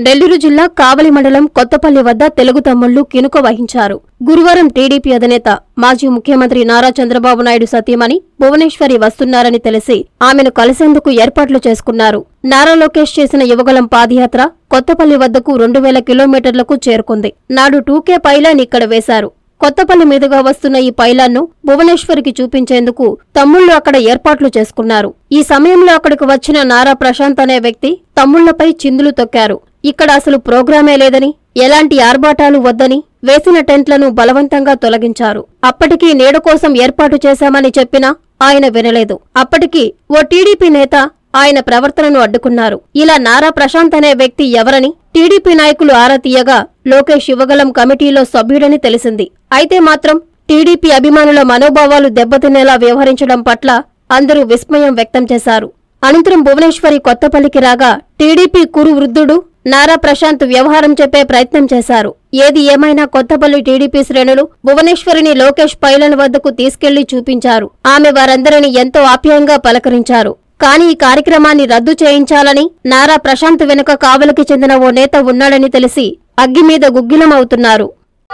నెల్లూరు జిల్లా కావలి మండలం కొత్తపల్లి వద్ద తెలుగు తమ్ముళ్లు కినుక వహించారు గురువారం టీడీపీ అధినేత మాజీ ముఖ్యమంత్రి నారా చంద్రబాబు నాయుడు సతీమణి భువనేశ్వరి వస్తున్నారని తెలిసి ఆమెను కలిసేందుకు ఏర్పాట్లు చేసుకున్నారు నారా లోకేష్ చేసిన యువగలం పాదయాత్ర కొత్తపల్లి వద్దకు రెండు వేల కిలోమీటర్లకు చేరుకుంది నాడు టూకే పైలాన్ ఇక్కడ వేశారు కొత్తపల్లి మీదుగా వస్తున్న ఈ పైలాన్ను భువనేశ్వరికి చూపించేందుకు తమ్ముళ్లు అక్కడ ఏర్పాట్లు చేసుకున్నారు ఈ సమయంలో అక్కడికి వచ్చిన నారా ప్రశాంత్ అనే వ్యక్తి తమ్ముళ్లపై చిందులు తొక్కారు ఇక్కడ అసలు ప్రోగ్రామే లేదని ఎలాంటి ఆర్భాటాలు వద్దని వేసిన టెంట్లను బలవంతంగా తొలగించారు అప్పటికీ నీడ కోసం ఏర్పాటు చేశామని చెప్పినా ఆయన వినలేదు అప్పటికి ఓ టీడీపీ నేత ఆయన ప్రవర్తనను అడ్డుకున్నారు ఇలా నారా ప్రశాంత్ అనే వ్యక్తి ఎవరని టీడీపీ నాయకులు ఆరా తీయగా లోకేష్ యువగలం కమిటీలో సభ్యుడని తెలిసింది అయితే మాత్రం టీడీపీ అభిమానుల మనోభావాలు దెబ్బతినేలా వ్యవహరించడం పట్ల అందరూ విస్మయం వ్యక్తం చేశారు అనంతరం భువనేశ్వరి కొత్తపల్లికి రాగా టీడీపీ కురు వృద్ధుడు నారా ప్రశాంత్ వ్యవహారం చెప్పే ప్రయత్నం చేశారు ఏది ఏమైనా కొత్తపల్లి టీడీపీ శ్రేణులు భువనేశ్వరిని లోకేష్ పైలన్ వద్దకు తీసుకెళ్లి చూపించారు ఆమె వారందరినీ ఎంతో ఆప్యాయంగా పలకరించారు కానీ ఈ కార్యక్రమాన్ని రద్దు చేయించాలని నారా ప్రశాంత్ వెనుక కావలికి చెందిన ఓ నేత ఉన్నాడని తెలిసి అగ్గి మీద గుగ్గిలమవుతున్నారు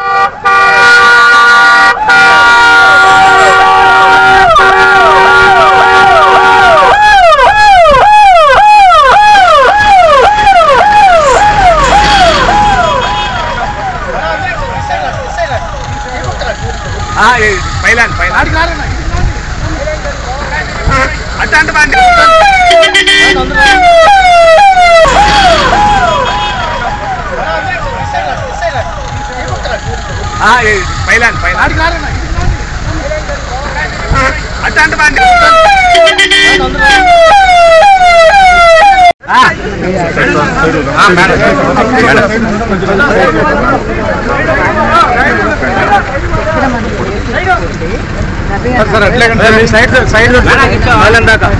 పైలాన్ పైలాన్ అట్లాంటి బండి పైలాన్ పైలాన్ అట్లాంటి బండి సార్ అట్లే సైడ్ సైడ్ వాళ్ళని దాకా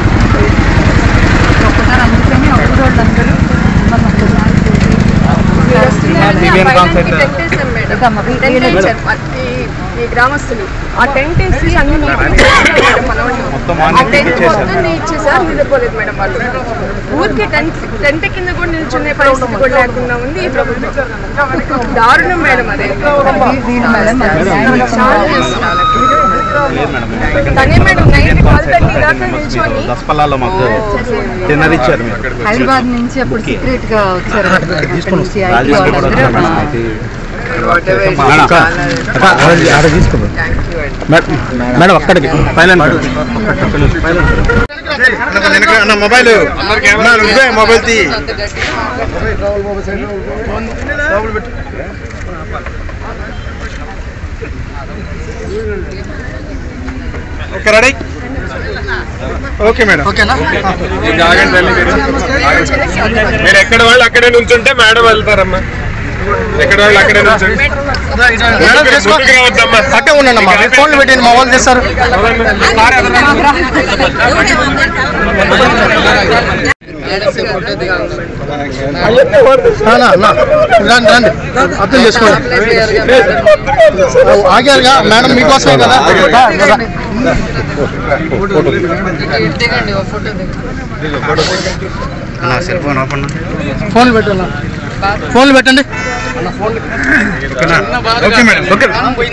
ఈ గ్రామస్తులు ఆ టెంట్ వేసి అన్ని మొత్తం ఆ మార్నింగ్ టెంట్ ఇచ్చేసారు. మొత్తం ఇచ్చేసారు నిద్రపోలేదు మేడం వాళ్ళు ఊరికే టెంట్ టెంట్ కింద కూడా నిల్చునే పరిస్థితి కూడా లేకుండా ఉంది ఈ ప్రభుత్వం దారుణం మేడం అదే చాలా చేస్తున్నారు తనే మేడం నైట్ కాల్ పెట్టి దాకా నిల్చొని దసపల్లాలో మాకు డిన్నర్ ఇచ్చారు మీరు హైదరాబాద్ నుంచి అప్పుడు సీక్రెట్ గా వచ్చారు అక్కడి నుంచి ఐటీ రాజేష్ కూడా వాళ్ళందరూ వచ్చారు మేడం అయితే మేడం అక్కడికి పైన మొబైల్ మొబైల్ తీ ఓకే రెడీ ఓకే మేడం ఓకేనా ఆగండి రండి మీరు ఆగండి. మీరు ఎక్కడ వాళ్ళు అక్కడే నుంచుంటే మేడం వెళ్తారమ్మా ఎక్కడ వాళ్ళు అక్కడే నుంచండి మేడం ముందుకు రావద్దమ్మా అట్టే ఉండండి అమ్మా ఫోన్లు పెట్టండి మా వాళ్ళు చేస్తారు అన్నా, అన్నా, రండి రండి అర్థం చేసుకోండి ఆగారుగా మేడం మీకోసమే కదా రా, రా. దిగండి ఓ ఫోటో దిగండి సెల్ ఫోన్ ఓపెన్ ఫోన్లు పెట్టండి ఫోన్లు పెట్టండి ఓకే మేడం ఓకే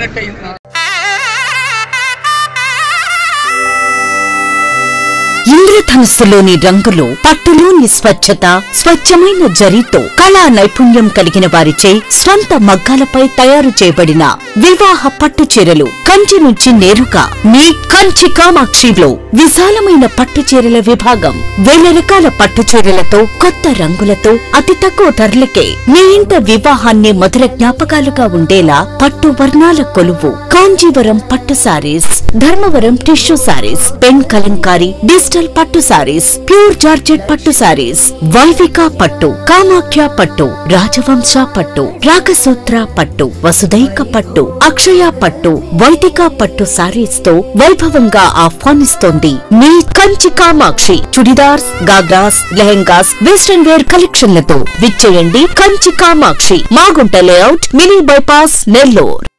ఇంద్రధనుస్సులోని రంగులు పట్టులోని స్వచ్ఛత స్వచ్ఛమైన జరీతో కళా నైపుణ్యం కలిగిన వారిచే స్వంత మగ్గాలపై తయారు చేయబడిన వివాహ పట్టు చీరలు కంచి నుంచి నేరుగా మీ కంచి కామాక్షిలో విశాలమైన పట్టు చీరల విభాగం వేల రకాల పట్టు చీరలతో కొత్త రంగులతో అతి తక్కువ ధరలకే మీ ఇంట వివాహాన్ని మధుర జ్ఞాపకాలుగా ఉండేలా పట్టు వర్ణాల కొలువు కాంజీవరం పట్టు saris Dharmavaram tissue saris pen Kalamkari digital పట్టు సారీస్ ప్యూర్ జార్జెట్ పట్టు సారీస్ వైవిక పట్టు కామాఖ్య పట్టు రాజవంశ పట్టు రాగసూత్ర పట్టు వసుదైక పట్టు అక్షయ పట్టు వైదిక పట్టు సారీస్ తో వైభవంగా ఆహ్వానిస్తోంది మీ కంచి కామాక్షి చుడిదార్స్ గాగ్రాస్ లెహెంగాస్ వెస్టర్న్ వేర్ కలెక్షన్లతో విచ్చేయండి Kanchi Kamakshi Magunta layout mini bypass Nellore